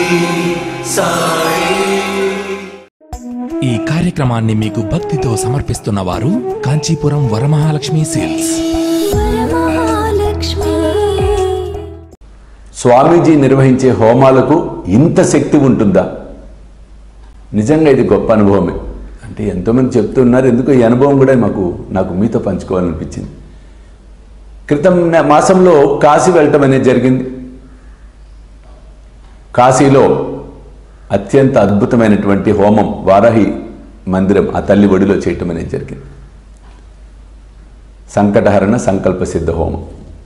ఈ కార్యక్రమాన్ని మీకు భక్తితో సమర్పిస్తున్న వారు కాంచీపురం వరమహాలక్ష్మి సేల్స్ వరమహాలక్ష్మి స్వామీజీ నిర్వహించే హోమాలకు ఇంత శక్తి ఉంటుందా నిజంగా ఇది గొప్ప అనుభవమే అంటే ఎంతోమంది చెప్తున్నారు ఎందుకు ఈ అనుభవం కూడా మాకు నాకు మీతో పంచుకోవాలనిపించింది క్రితం నె- మాసంలో కాశీ వెళ్ళటం అనేది జరిగింది కాశీలో అత్యంత అద్భుతమైనటువంటి హోమం వారాహి మందిరం ఆ తల్లి ఒడిలో చేయటం అనేది జరిగింది సంకటహరణ సంకల్ప సిద్ధ హోమం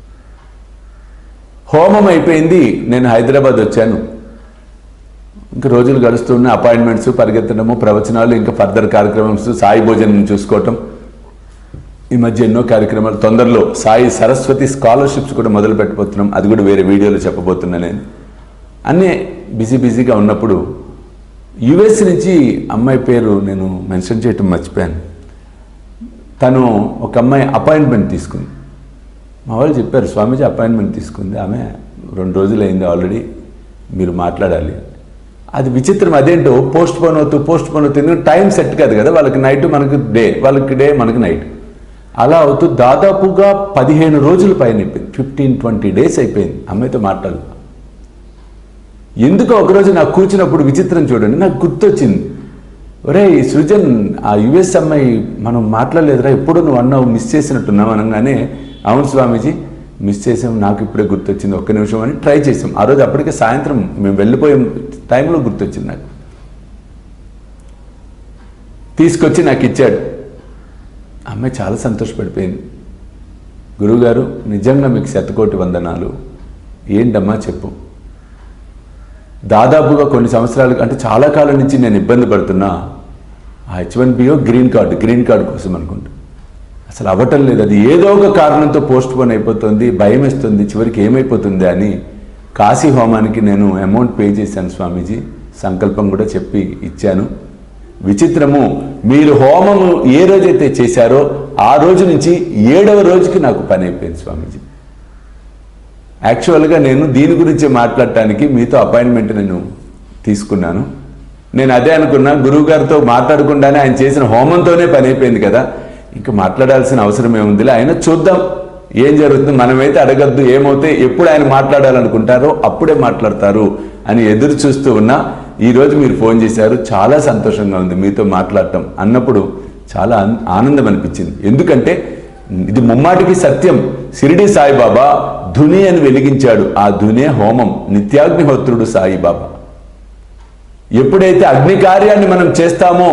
హోమం అయిపోయింది నేను హైదరాబాద్ వచ్చాను ఇంకా రోజులు గడుస్తున్న అపాయింట్మెంట్స్ పరిగెత్తడము ప్రవచనాలు ఇంకా ఫర్దర్ కార్యక్రమమ్స్ సాయి భోజనం చూసుకోవటం ఈ మధ్య ఎన్నో కార్యక్రమాలు తొందరలో సాయి సరస్వతి స్కాలర్షిప్స్ కూడా మొదలు పెట్టబోతున్నాం అది కూడా వేరే వీడియోలో చెప్పబోతున్నా నేను అన్నీ బిజీ బిజీగా ఉన్నప్పుడు యుఎస్ నుంచి అమ్మాయి పేరు నేను మెన్షన్ చేయటం మర్చిపోయాను తను ఒక అమ్మాయి అపాయింట్మెంట్ తీసుకుంది మా వాళ్ళు చెప్పారు స్వామీజీ అపాయింట్మెంట్ తీసుకుంది ఆమె రెండు రోజులు అయింది ఆల్రెడీ మీరు మాట్లాడాలి అది విచిత్రం అదేంటో పోస్ట్ పోన్ అవుతూ పోస్ట్ పోన్ అవుతూ ఎందుకంటే టైం సెట్ కాదు కదా వాళ్ళకి నైట్ మనకి డే వాళ్ళకి డే మనకి నైట్ అలా అవుతూ దాదాపుగా పదిహేను రోజుల పైన అయిపోయింది ఫిఫ్టీన్ ట్వంటీ డేస్ అయిపోయింది అమ్మాయితో మాట్లాడాలి ఎందుకో ఒకరోజు నాకు కూర్చున్నప్పుడు విచిత్రం చూడండి నాకు గుర్తొచ్చింది ఒరే సృజన్ ఆ యుఎస్ అమ్మాయి మనం మాట్లాడలేదురా ఎప్పుడు నువ్వు అన్నావు మిస్ చేసినట్టున్నావు అనగానే అవును స్వామీజీ మిస్ చేసాం నాకు ఇప్పుడే గుర్తొచ్చింది ఒక్క నిమిషం అని ట్రై చేసాం ఆ రోజు అప్పటికే సాయంత్రం మేము వెళ్ళిపోయే టైంలో గుర్తొచ్చింది నాకు తీసుకొచ్చి నాకు ఇచ్చాడు అమ్మాయి చాలా సంతోషపడిపోయింది గురువుగారు నిజంగా మీకు శతకోటి వందనాలు ఏంటమ్మా చెప్పు దాదాపుగా కొన్ని సంవత్సరాలు అంటే చాలా కాలం నుంచి నేను ఇబ్బంది పడుతున్నా ఆ హెచ్ వన్ బిఓ గ్రీన్ కార్డు గ్రీన్ కార్డు కోసం అనుకుంటా అసలు అవ్వటం లేదు అది ఏదో ఒక కారణంతో పోస్ట్ పోన్ అయిపోతుంది భయం వేస్తుంది చివరికి ఏమైపోతుంది అని కాశీ హోమానికి నేను అమౌంట్ పే చేశాను స్వామీజీ సంకల్పం కూడా చెప్పి ఇచ్చాను విచిత్రము మీరు హోమము ఏ రోజైతే చేశారో ఆ రోజు నుంచి ఏడవ రోజుకి నాకు పని అయిపోయింది స్వామీజీ యాక్చువల్గా నేను దీని గురించి మాట్లాడటానికి మీతో అపాయింట్మెంట్ నేను తీసుకున్నాను నేను అదే అనుకున్నా గురువు గారితో మాట్లాడకుండానే ఆయన చేసిన హోమంతోనే పని అయిపోయింది కదా ఇంకా మాట్లాడాల్సిన అవసరం ఏముందిలే ఆయన చూద్దాం ఏం జరుగుతుంది మనమైతే అడగద్దు ఏమవుతే ఎప్పుడు ఆయన మాట్లాడాలనుకుంటారో అప్పుడే మాట్లాడతారు అని ఎదురు చూస్తూ ఉన్నా ఈ రోజు మీరు ఫోన్ చేశారు చాలా సంతోషంగా ఉంది మీతో మాట్లాడటం అన్నప్పుడు చాలా ఆన్- ఆనందం అనిపించింది ఎందుకంటే ఇది ముమ్మాటికి సత్యం షిరిడి సాయిబాబా ధుని అని వెలిగించాడు ఆ ధునే హోమం నిత్యాగ్నిహోత్రుడు సాయిబాబా ఎప్పుడైతే అగ్ని కార్యాన్ని మనం చేస్తామో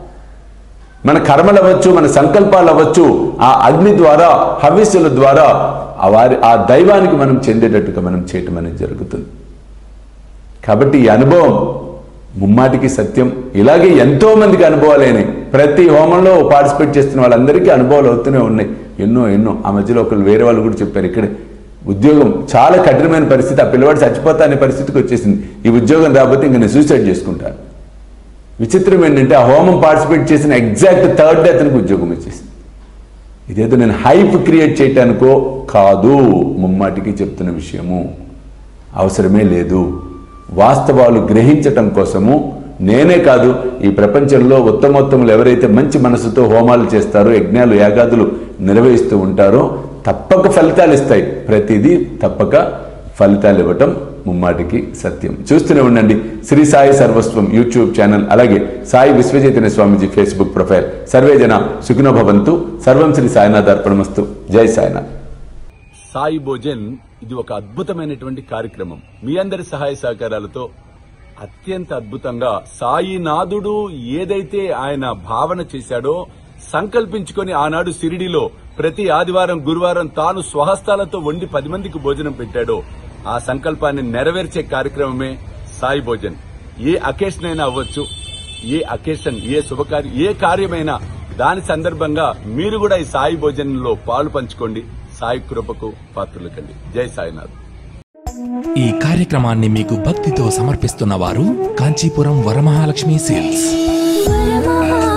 మన కర్మలు అవ్వచ్చు మన సంకల్పాలు అవ్వచ్చు ఆ అగ్ని ద్వారా హవిస్సుల ద్వారా ఆ వారి ఆ దైవానికి మనం చెందేటట్టుగా మనం చేయటం అనేది జరుగుతుంది కాబట్టి ఈ అనుభవం ముమ్మాటికి సత్యం ఇలాగే ఎంతో మందికి అనుభవాలు అయినాయి ప్రతి హోమంలో పార్టిసిపేట్ చేస్తున్న వాళ్ళందరికీ అనుభవాలు అవుతూనే ఉన్నాయి ఎన్నో ఎన్నో ఆ మధ్యలో ఒకరు వేరే వాళ్ళు కూడా చెప్పారు ఇక్కడే ఉద్యోగం చాలా కఠినమైన పరిస్థితి ఆ పిల్లవాడు చచ్చిపోతా అనే పరిస్థితికి వచ్చేసింది ఈ ఉద్యోగం రాకపోతే ఇంక నేను సూసైడ్ చేసుకుంటాను విచిత్రం ఏంటంటే ఆ హోమం పార్టిసిపేట్ చేసిన ఎగ్జాక్ట్ థర్డ్ డే అతనికి ఉద్యోగం వచ్చేసింది ఇదేదో నేను హైప్ క్రియేట్ చేయటానికో కాదు ముమ్మాటికి చెప్తున్న విషయము అవసరమే లేదు వాస్తవాలు గ్రహించటం కోసము నేనే కాదు ఈ ప్రపంచంలో ఉత్తమోత్తములు ఎవరైతే మంచి మనసుతో హోమాలు చేస్తారో యజ్ఞాలు యాగాదులు నిర్వహిస్తూ ఉంటారో తప్పక ఫలితాలు ఇస్తాయి ప్రతిదీ తప్పక ఫలితాలు ఇవ్వటం ముమ్మాటికి సత్యం చూస్తూనే ఉండండి శ్రీ సాయి సర్వస్వం యూట్యూబ్ ఛానల్ అలాగే సాయి విశ్వచైతన్య స్వామిజీ ఫేస్బుక్ ప్రొఫైల్ సర్వే జన సుఖినో భవంతు సర్వం శ్రీ సాయినాథ్ అర్పణమస్తు జై సాయినాథ్ సాయి భోజన్ ఇది ఒక అద్భుతమైనటువంటి కార్యక్రమం మీ అందరి సహాయ సహకారాలతో అత్యంత అద్భుతంగా సాయినాథుడు ఏదైతే ఆయన భావన చేశాడో సంకల్పించుకొని ఆనాడు సిరిడిలో ప్రతి ఆదివారం గురువారం తాను స్వహస్తాలతో వండి పది మందికి భోజనం పెట్టాడో ఆ సంకల్పాన్ని నెరవేర్చే కార్యక్రమమే సాయి భోజన్ ఏ అకేషన్ అయినా అవ్వచ్చు ఏ అకేషన్ ఏ శుభకార్యం ఏ కార్యమైనా దాని సందర్భంగా మీరు కూడా ఈ సాయి భోజనంలో పాలు పంచుకోండి సాయి కృపకు పాత్రలు కండి జై సాయినాథ్ ఈ కార్యక్రమాన్ని మీకు భక్తితో సమర్పిస్తున్న వారు కాంచీపురం వరమహాలక్ష్మి సేల్స్ వరమహాలక్ష్మి